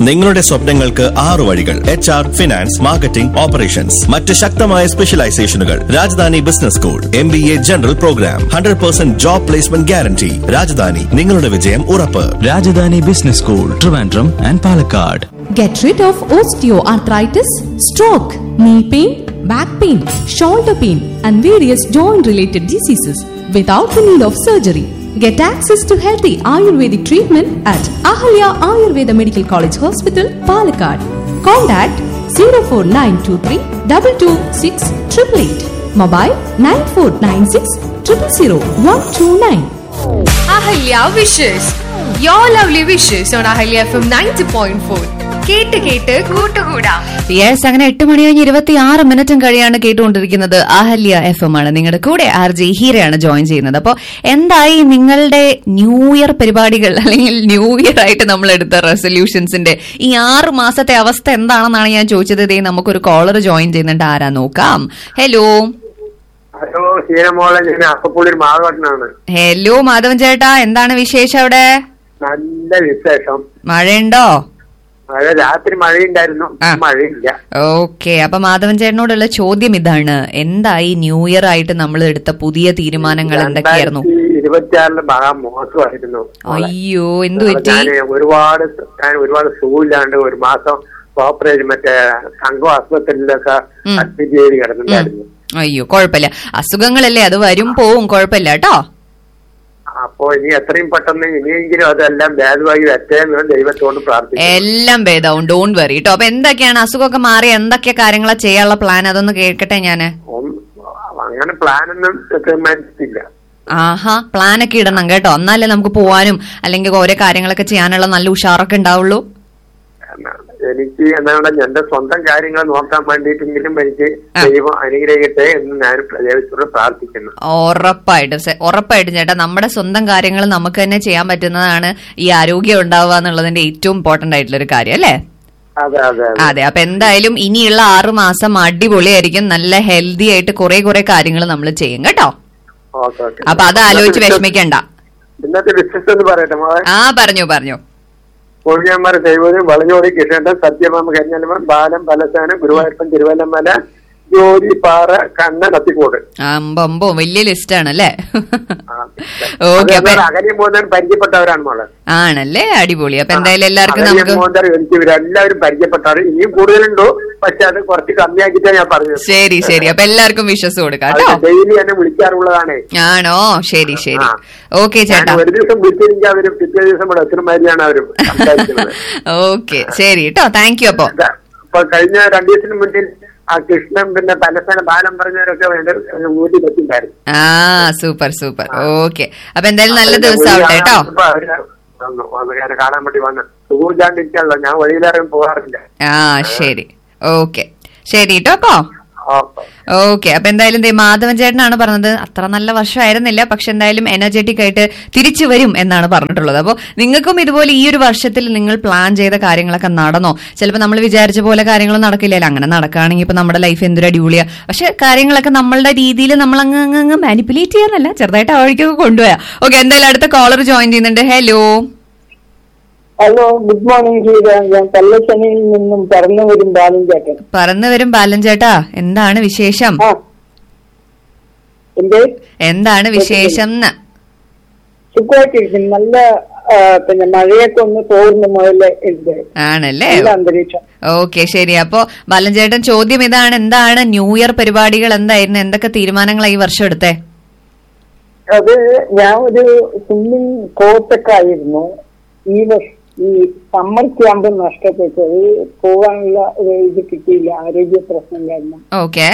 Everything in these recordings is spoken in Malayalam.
നിങ്ങളുടെ സ്വപ്നങ്ങൾക്ക് ആറു വഴികൾ H R finance marketing operations മറ്റ് ശക്തമായ സ്പെഷ്യലൈസേഷനുകൾ Rajadhani business school M B A general programme hundred percent job placement guarantee Rajadhani നിങ്ങളുടെ വിജയം ഉറപ്പ് Rajadhani Business School, Trivandrum and Palakkad. Get rid of osteoarthritis, stroke, knee pain, back pain, shoulder pain, and various joint related diseases without the need of surgery. Get access to healthy Ayurvedic treatment at Ahalya Ayurveda Medical College Hospital, Palakkad. Contact 04923 226 888. Mobile 9496 000 129. Ahalya wishes you lovely wishes on Ahalya F M ninety point four കേട്ട് കേട്ട് കൂട്ടുകൂടാം യെസ് അങ്ങനെ എട്ട് മണി കഴിഞ്ഞ് ഇരുപത്തി ആറ് മിനിറ്റും കഴിയാണ് കേട്ടുകൊണ്ടിരിക്കുന്നത് അഹല്യ എഫ് എം ആണ് നിങ്ങളുടെ കൂടെ ആർ ജെ ഹീരയാണ് ജോയിൻ ചെയ്യുന്നത് അപ്പോൾ എന്തായി നിങ്ങളുടെ ന്യൂ ഇയർ പരിപാടികൾ അല്ലെങ്കിൽ ന്യൂ ഇയർ ആയിട്ട് നമ്മൾ എടുത്ത റെസൊല്യൂഷൻസിന്റെ ഈ ആറ് മാസത്തെ അവസ്ഥ എന്താണെന്നാണ് ഞാൻ ചോദിച്ചത് ഇതേ നമുക്കൊരു കോളർ ജോയിൻ ചെയ്യുന്നുണ്ട് ആരാ നോക്കാം ഹലോ ഹലോ ഹീരമോളെ ഞാൻ അപ്പപ്പുള്ളി മാധവട്ടനാണ് ഹലോ മാധവൻ ചേട്ടാ എന്താണ് വിശേഷം അവിടെ നല്ല വിശേഷം മഴയുണ്ടോ മഴ രാത്രി മഴയുണ്ടായിരുന്നു ആ. മഴയില്ല ഓക്കെ അപ്പൊ മാധവൻ ചേട്ടനോടുള്ള ചോദ്യം ഇതാണ് എന്തായി ന്യൂ ഇയർ ആയിട്ട് നമ്മൾ എടുത്ത പുതിയ തീരുമാനങ്ങൾ എന്തൊക്കെയായിരുന്നു ഇരുപത്തിയാറില് മഹാ മോശമായിരുന്നു മോളെ. അയ്യോ എന്തു പറ്റി ഞാന് ഒരുപാട് ഞാൻ ഒരുപാട് സുഖമില്ലാണ്ട് ഒരു മാസം ഓപ്പറേഷൻ മറ്റേ സംഘം ആസ്പത്രിയിലൊക്കെ ഉം. അഡ്മിറ്റ് ചെയ്ത് കിടന്നിട്ടുണ്ടായിരുന്നു അയ്യോ കുഴപ്പമില്ല അസുഖങ്ങളല്ലേ അത് വരും പോവും കുഴപ്പമില്ല കേട്ടോ അപ്പോ ഇനി എത്രയും പെട്ടെന്ന് ഇനിയെങ്കിലും അതെല്ലാം ഭേദമായി വരട്ടെ എന്ന് ദൈവത്തോട് പ്രാർത്ഥിക്കുന്നു എല്ലാം ഭേദാവും ഡോണ്ട് വറി കേട്ടോ അപ്പൊ എന്തൊക്കെയാണ് അസുഖമൊക്കെ മാറി എന്തൊക്കെ കാര്യങ്ങളാ ചെയ്യാനുള്ള പ്ലാൻ അതൊന്ന് കേൾക്കട്ടെ ഞാന് ഒന്നും- അങ്ങനെ പ്ലാനൊന്നും തീരുമാനിച്ചിട്ടില്ല ആഹാ പ്ലാനൊക്കെ ഇടണം കേട്ടോ എന്നാലേ നമുക്ക് പോവാനും അല്ലെങ്കിൽ ഓരോ കാര്യങ്ങളൊക്കെ ചെയ്യാനുള്ള നല്ല ഉഷാറൊക്കെ ഉണ്ടാവുള്ളൂ എനിക്ക് എന്താണ് എന്റെ സ്വന്തം കാര്യങ്ങൾ നോക്കാൻ വേണ്ടിയിട്ടെങ്കിലും എനിക്ക് ആ. ദൈവം അനുഗ്രഹിക്കട്ടെ എന്ന് ഞാൻ ദൈവത്തോട് പ്രാർത്ഥിക്കുന്നു ഉറപ്പായിട്ടും സെ- ഉറപ്പായിട്ടും ചേട്ടാ നമ്മുടെ സ്വന്തം കാര്യങ്ങൾ നമുക്ക് തന്നെ ചെയ്യാൻ പറ്റുന്നതാണ് ഈ ആരോഗ്യം ഉണ്ടാവുക എന്നുള്ളതിന്റെ ഏറ്റവും ഇമ്പോർട്ടന്റ് ആയിട്ടുള്ള ഒരു കാര്യം അല്ലേ അതെ അതെ അതെ അതെ അപ്പൊ എന്തായാലും ഇനിയുള്ള ആറു മാസം അടിപൊളിയായിരിക്കും നല്ല ഹെൽത്തി ആയിട്ട് കുറെ കുറെ കാര്യങ്ങൾ നമ്മൾ ചെയ്യും കേട്ടോ ഓക്കെ ഓക്കെ അപ്പൊ അത് ആലോചിച്ച് വിഷമിക്കണ്ട ഇന്നത്തെ ബിസിനസ് എന്ന് പറയട്ടെ മോളെ ആ പറഞ്ഞു പറഞ്ഞു കോഴിയാന്മാർ ദൈവനും വളഞ്ഞോടി കിഷേണ്ടൻ സത്യഭാമ കരിഞ്ഞാലമൻ ബാലം പലസാനം ഗുരുവായൂരപ്പൻ തിരുവല്ലമല ജോലി പാറ കണ്ണൻ അത്തിക്കോട് അമ്പമ്പോ വലിയ ലിസ്റ്റ് ആണല്ലേ ആ. ഓക്കെ അത് അപ്പൊ എന്നാൽ അകലിയും പോകുന്നവർ പരിചയപ്പെട്ടവരാണ് മോളെ ആണല്ലേ അടിപൊളി അപ്പൊ എന്തായാലും എല്ലാവർക്കും അകലിയും നമുക്ക് പോകുന്നവർ എനിക്ക് ഇവരെല്ലാവരും പരിചയപ്പെട്ടവർ ഇനിയും കൂടുതലുണ്ടോ പക്ഷെ അത് കുറച്ച് കമ്മിയാക്കിയിട്ടാണ് ഞാൻ പറഞ്ഞത് ശരി ശരി അപ്പൊ എല്ലാവർക്കും വിശ്വസ് കൊടുക്കാം കേട്ടോ ഡെയിലി എന്നെ വിളിക്കാറുള്ളതാണ് ആണോ ശരി ശരി ആ. ഓക്കെ ഞാൻ ചേട്ടാ ഒരു ദിവസം വിളിച്ചിരിക്കും അവര് പിറ്റേ ദിവസം ഇവിടെ എത്രമാതിരിയാണ് അവര് സംസാരിക്കുന്നത് ഓക്കെ ശരി കേട്ടോ താങ്ക് യു അപ്പൊ ഇതാ, ഇപ്പൊ കഴിഞ്ഞ രണ്ടു ദിവസത്തിന് മുന്നിൽ ആ കൃഷ്ണൻ പിന്നെ പലസ്ഥലം ബാലം പറഞ്ഞവരൊക്കെ വേണ്ട വീട്ടിൽ എത്തിണ്ടായിരുന്നു ആ സൂപ്പർ സൂപ്പർ ഓക്കെ അപ്പൊ എന്തായാലും നല്ല ദിവസം ആവട്ടെ കേട്ടോ അപ്പൊ അവര് വന്നു വന്നു ഞാൻ കാണാൻ വേണ്ടി വന്ന് സുഖമില്ലാണ്ടിരിക്കാണല്ലോ ഞാൻ വഴിയിലിറങ്ങി പോകാറില്ല ആ ശരി ഓക്കെ ശരി കേട്ടോ അപ്പോ ഓക്കെ ഓക്കെ അപ്പൊ എന്തായാലും ദേ മാധവൻ ചേട്ടനാണ് പറഞ്ഞത് അത്ര നല്ല വർഷമായിരുന്നില്ല പക്ഷെ എന്തായാലും എനർജറ്റിക് ആയിട്ട് തിരിച്ചു വരും എന്നാണ് പറഞ്ഞിട്ടുള്ളത് അപ്പോൾ നിങ്ങൾക്കും ഇതുപോലെ ഈ ഒരു വർഷത്തിൽ നിങ്ങൾ പ്ലാൻ ചെയ്ത കാര്യങ്ങളൊക്കെ നടന്നോ ചിലപ്പോൾ നമ്മൾ വിചാരിച്ച പോലെ കാര്യങ്ങൾ നടക്കില്ലല്ലോ അങ്ങനെ നടക്കുകയാണെങ്കിൽ ഇപ്പൊ നമ്മുടെ ലൈഫ് എന്തൊരു അടിപൊളിയാ പക്ഷെ കാര്യങ്ങളൊക്കെ നമ്മളുടെ രീതിയിൽ നമ്മൾ അങ്ങ് അങ്ങ് അങ്ങ് മാനിപ്പുലേറ്റ് ചെയ്യാന്നല്ല ചെറുതായിട്ട് ആ വഴിക്കൊക്കെ കൊണ്ടുപോയാ ഓക്കെ എന്തായാലും അടുത്ത കോളർ ജോയിൻ ചെയ്യുന്നുണ്ട് hello hello good morning Geetha ഞാൻ കല്ലച്ചനയിൽ നിന്നും പറഞ്ഞു വരും ബാലൻ ചേട്ടൻ പറന്നു വരും ബാലൻ ചേട്ടാ എന്താണ് വിശേഷം ആ എന്റെ എന്താണ് വിശേഷം ന്ന്? സുഖമായിട്ടിരിക്കും നല്ല ആ, പിന്നെ മഴയൊക്കെ ഒന്ന് തോർന്നു മുതല് ഉണ്ട് ആണല്ലേ നല്ല അന്തരീക്ഷം ഓക്കെ ശരി അപ്പോ ബാലൻ ചേട്ടൻ ചോദ്യം ഇതാണ് എന്താണ് ന്യൂ ഇയർ പരിപാടികൾ എന്തായിരുന്നു എന്തൊക്കെ തീരുമാനങ്ങളാണ് ഈ വർഷം എടുത്തേ അത് ഞാൻ ഒരു സ്വിമ്മിങ് കോച്ചൊക്കെ ആയിരുന്നു ഈ വർഷം ഈ സമ്മർ ക്യാമ്പ് നഷ്ടപ്പെട്ടു അത് പോകാനുള്ള ഒരു ഇത് കിട്ടിയില്ല ആരോഗ്യ പ്രശ്നം കാരണം ഓക്കെ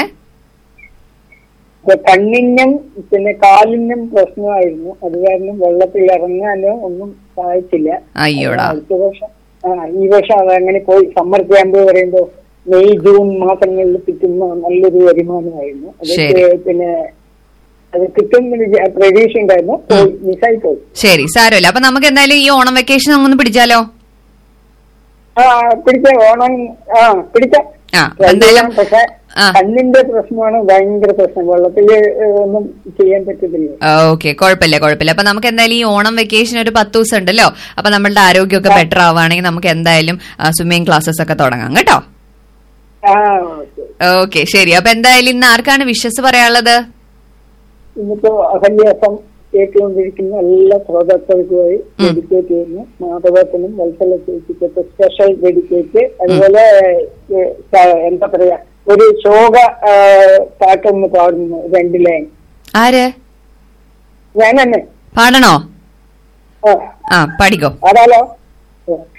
ഇപ്പൊ കണ്ണിനും പിന്നെ കാലിനും പ്രശ്നമായിരുന്നു അത് കാരണം വെള്ളത്തിൽ ഇറങ്ങാനോ ഒന്നും സാധിച്ചില്ല അയ്യോടാ അടുത്ത വർഷം ആ ഈ വർഷം അതങ്ങനെ പോയി സമ്മർ ക്യാമ്പ് പറയുമ്പോ മെയ് ജൂൺ മാസങ്ങളിൽ കിട്ടുന്ന നല്ലൊരു വരുമാനമായിരുന്നു ശരി. അതൊക്കെ പിന്നെ അത് കിട്ടും പ്രതീക്ഷ ഉണ്ടായിരുന്നു പോയി മിസ്സായി പോയി ശരി സാരമില്ല അപ്പൊ നമുക്ക് എന്തായാലും ഈ ഓണം വെക്കേഷൻ ഒന്ന് പിടിച്ചാലോ ആ പിടിച്ച ഓണം ആ പിടിച്ച ആ, Try എന്തായാലും- ചെയ്യാം. പക്ഷെ ആ. കണ്ണിന്റെ പ്രശ്നമാണ് ഭയങ്കര പ്രശ്നം വെള്ളത്തിൽ ഒന്നും ചെയ്യാൻ പറ്റത്തില്ല ഓക്കെ കുഴപ്പമില്ല കുഴപ്പമില്ല അപ്പൊ നമുക്ക് എന്തായാലും ഈ ഓണം വെക്കേഷൻ ഒരു പത്ത് ദിവസം ഉണ്ടല്ലോ അപ്പൊ നമ്മളുടെ ആരോഗ്യമൊക്കെ ബെറ്റർ ആവുകയാണെങ്കിൽ നമുക്ക് എന്തായാലും സ്വിമ്മിങ് ക്ലാസ്സസ് ഒക്കെ തുടങ്ങാം കേട്ടോ ആ ഓക്കെ ഓക്കെ ശരി അപ്പൊ എന്തായാലും ഇന്ന് ആർക്കാണ് വിശ്വസ് പറയാനുള്ളത് ഇന്നിപ്പോ അഹല്യാസം കേട്ടുകൊണ്ടിരിക്കുന്ന എല്ലാ ശ്രോതാക്കൾക്കുമായി ഡെഡിക്കേറ്റ് ചെയ്യുന്നു മാധവത്തിനും വത്സല ചേച്ചിക്കൊക്കെ സ്പെഷ്യൽ ഡെഡിക്കേറ്റ് അതുപോലെ ഏ, സ- എന്താ പറയാ ഒരു ശോക ആ, പാട്ടൊന്ന് പാടുന്നു രണ്ട് ലൈൻ ആര് ഞാൻ തന്നെ പാടണോ ആ ആ പാടിക്കോ പാടാലോ